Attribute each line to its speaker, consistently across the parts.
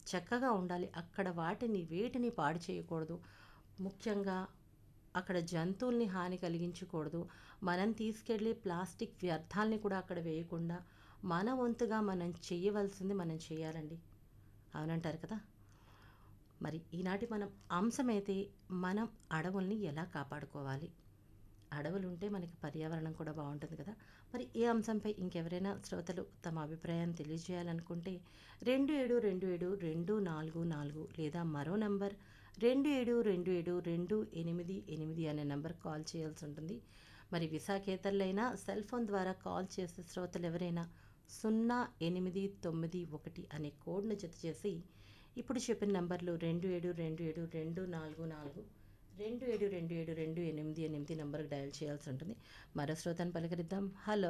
Speaker 1: చక్కగా ఉండాలి అక్కడ వాటిని వేటిని పాడు చేయకూడదు ముఖ్యంగా అక్కడ జంతువుల్ని హాని కలిగించకూడదు మనం తీసుకెళ్ళి ప్లాస్టిక్ వ్యర్థాలని కూడా అక్కడ వేయకుండా మన వంతుగా మనం చేయవలసింది మనం చేయాలండి అవునంటారు కదా మరి ఈనాటి మనం అంశమైతే మనం అడవుల్ని ఎలా కాపాడుకోవాలి అడవులు ఉంటే మనకి పర్యావరణం కూడా బాగుంటుంది కదా మరి ఈ అంశంపై ఇంకెవరైనా శ్రోతలు తమ అభిప్రాయాన్ని తెలియజేయాలనుకుంటే రెండు ఏడు రెండు ఏడు రెండు నాలుగు నాలుగు లేదా మరో నంబర్ రెండు ఏడు రెండు ఏడు రెండు ఎనిమిది ఎనిమిది అనే నెంబర్ కాల్ చేయాల్సి ఉంటుంది మరి విశాఖేతరులైనా సెల్ ఫోన్ ద్వారా కాల్ చేసే శ్రోతలు ఎవరైనా సున్నా ఎనిమిది తొమ్మిది ఒకటి అనే కోడ్ను జత చేసి ఇప్పుడు చెప్పిన నంబర్లు రెండు ఏడు రెండు ఏడు రెండు నాలుగు నాలుగు రెండు ఏడు రెండు ఏడు రెండు ఎనిమిది ఎనిమిది నెంబర్కి డయల్ చేయాల్సి ఉంటుంది మరో శ్రోతను పలకరిద్దాం హలో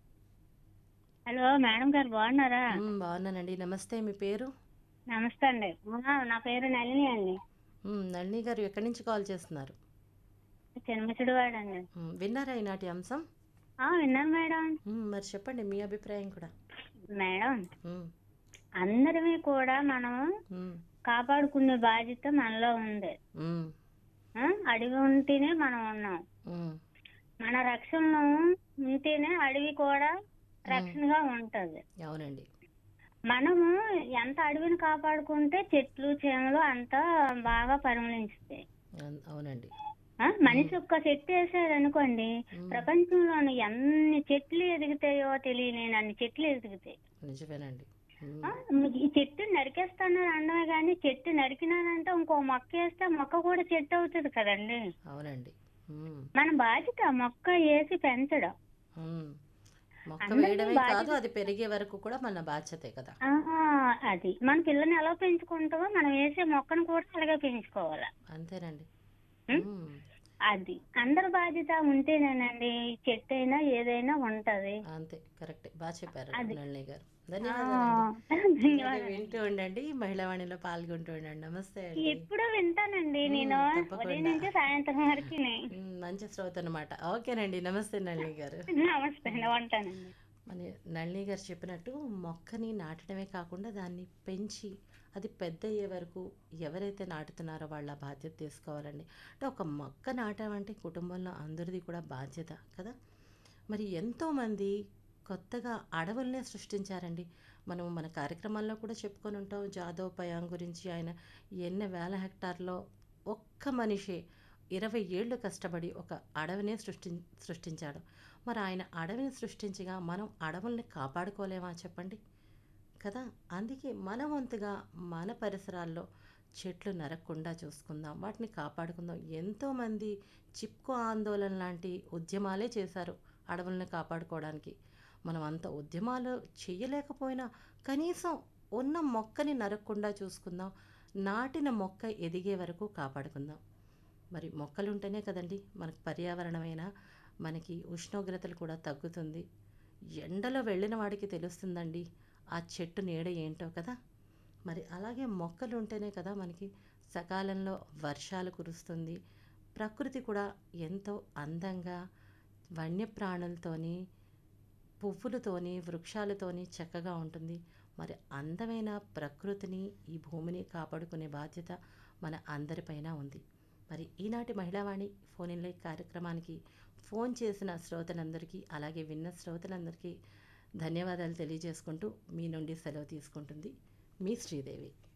Speaker 2: హలో మేడం గారు బాగున్నారా
Speaker 1: మ్, బాగున్నానండి నమస్తే మీ పేరు
Speaker 2: నమస్తే అండి ఆ, నా పేరు నళిని అండి
Speaker 1: మ్, నళిని గారు ఎక్కడి నుంచి కాల్ చేస్తున్నారు
Speaker 2: చిన్నముచుడివాడు అండి
Speaker 1: మ్, విన్నారా ఈనాటి అంశం
Speaker 2: ఆ, విన్నాను మేడం
Speaker 1: మ్, మరి చెప్పండి మీ అభిప్రాయం కూడా
Speaker 2: మేడం
Speaker 1: మ్,
Speaker 2: అందరివి కూడా మనం
Speaker 1: మ్,
Speaker 2: కాపాడుకునే బాధ్యత మనలో ఉంది
Speaker 1: మ్,
Speaker 2: ఆ, అడవి ఉంటేనే మనం ఉన్నాం
Speaker 1: మ్,
Speaker 2: మన రక్షణలో ఉంటేనే అడవి కూడా రక్షణగా ఉంటది
Speaker 1: అవునండి
Speaker 2: మనము ఎంత అడవిని కాపాడుకుంటే చెట్లు చేమలు అంతా బాగా పరిమళించుతాయి
Speaker 1: అన్- అవునండి
Speaker 2: ఆ, మనిషి ఒక్క చెట్టు వేసాడు అనుకోండి
Speaker 1: మ్,
Speaker 2: ప్రపంచంలోని ఎన్ని చెట్లు ఎదుగుతాయో తెలియలేని అన్ని చెట్లు ఎదుగుతాయి
Speaker 1: నిజమేనండి మ్,
Speaker 2: ఆ, ఈ చెట్టు నరికేస్తున్నారు అనడమే కానీ చెట్టు నరికినారంటే ఇంకో మొక్క వేస్తే ఆ మొక్క కూడా చెట్టు అవుతుంది కదండి
Speaker 1: అవునండి మ్,
Speaker 2: మన బాధ్యత ఆ మొక్క వేసి పెంచడం
Speaker 1: మ్. మొక్క
Speaker 2: అందరికీ
Speaker 1: వేయడమే
Speaker 2: బాధ్యత-
Speaker 1: కాదు అది పెరిగే వరకు కూడా మన బాధ్యతే కదా
Speaker 2: ఆహా, అది మన పిల్లని ఎలా పెంచుకుంటామో మనం వేసే మొక్కను కూడా అలాగే పెంచుకోవాలి
Speaker 1: అంతేనండి
Speaker 2: మ్?
Speaker 1: మ్,
Speaker 2: అది అందరి బాధ్యత ఉంటేనేనండి ఈ చెట్టు అయినా ఏదైనా ఉంటది
Speaker 1: అంతే కరెక్ట్ బాగా చెప్పారు
Speaker 2: అది.
Speaker 1: నళిని గారు
Speaker 2: ఆ,
Speaker 1: ధన్యవాదాలండి
Speaker 2: ధన్యవాదాలు
Speaker 1: వింటూ ఉండండి మహిళావాణిలో పాల్గొంటూ ఉండండి నమస్తే అండి
Speaker 2: ఎప్పుడు వింటానండి
Speaker 1: మ్,
Speaker 2: నేను
Speaker 1: తప్పకుండా.
Speaker 2: ఉదయం నుంచి సాయంత్రం వరకు
Speaker 1: మ్, మంచి శ్రోత అనమాట ఓకేనండి నమస్తే నళిని గారు
Speaker 2: నమస్తే అండి ఉంటానండి
Speaker 1: మన నళిని గారు చెప్పినట్టు మొక్కని నాటడమే కాకుండా దాన్ని పెంచి అది పెద్ద అయ్యే వరకు ఎవరైతే నాటుతున్నారో వాళ్ళ బాధ్యత తీసుకోవాలండి అంటే ఒక మొక్క నాటడం అంటే కుటుంబంలో అందరిది కూడా బాధ్యత కదా మరి ఎంతోమంది కొత్తగా అడవుల్నే సృష్టించారండి మనం మన కార్యక్రమాల్లో కూడా చెప్పుకొని ఉంటాం జాదవ్ పయాంగ్ గురించి ఆయన ఎన్ని వేల హెక్టార్లో ఒక్క మనిషి ఇరవై ఏళ్ళు కష్టపడి ఒక అడవినే సృష్టి సృష్టించాడు మరి ఆయన అడవిని సృష్టించగా మనం అడవుల్ని కాపాడుకోలేమా చెప్పండి కదా అందుకే మన వంతుగా మన పరిసరాల్లో చెట్లు నరకకుండా చూసుకుందాం వాటిని కాపాడుకుందాం ఎంతోమంది చిప్కో ఆందోళన లాంటి ఉద్యమాలే చేశారు అడవుల్ని కాపాడుకోవడానికి మనం అంత ఉద్యమాలు చేయలేకపోయినా కనీసం ఉన్న మొక్కని నరకకుండా చూసుకుందాం నాటిన మొక్క ఎదిగే వరకు కాపాడుకుందాం మరి మొక్కలు ఉంటేనే కదండి మనకు పర్యావరణమైన మనకి ఉష్ణోగ్రతలు కూడా తగ్గుతుంది ఎండలో వెళ్ళిన వాడికి తెలుస్తుందండి ఆ చెట్టు నీడ ఏంటో కదా మరి అలాగే మొక్కలు ఉంటేనే కదా మనకి సకాలంలో వర్షాలు కురుస్తుంది ప్రకృతి కూడా ఎంతో అందంగా వన్యప్రాణులతోని పువ్వులతోని వృక్షాలతోని చక్కగా ఉంటుంది మరి అందమైన ప్రకృతిని ఈ భూమిని కాపాడుకునే బాధ్యత మన అందరిపైన ఉంది మరి ఈనాటి మహిళావాణి ఫోన్ ఇన్ లైవ్ కార్యక్రమానికి ఫోన్ చేసిన శ్రోతలందరికీ అలాగే విన్న శ్రోతలందరికీ ధన్యవాదాలు తెలియజేసుకుంటూ మీ నుండి సెలవు తీసుకుంటుంది మీ శ్రీదేవి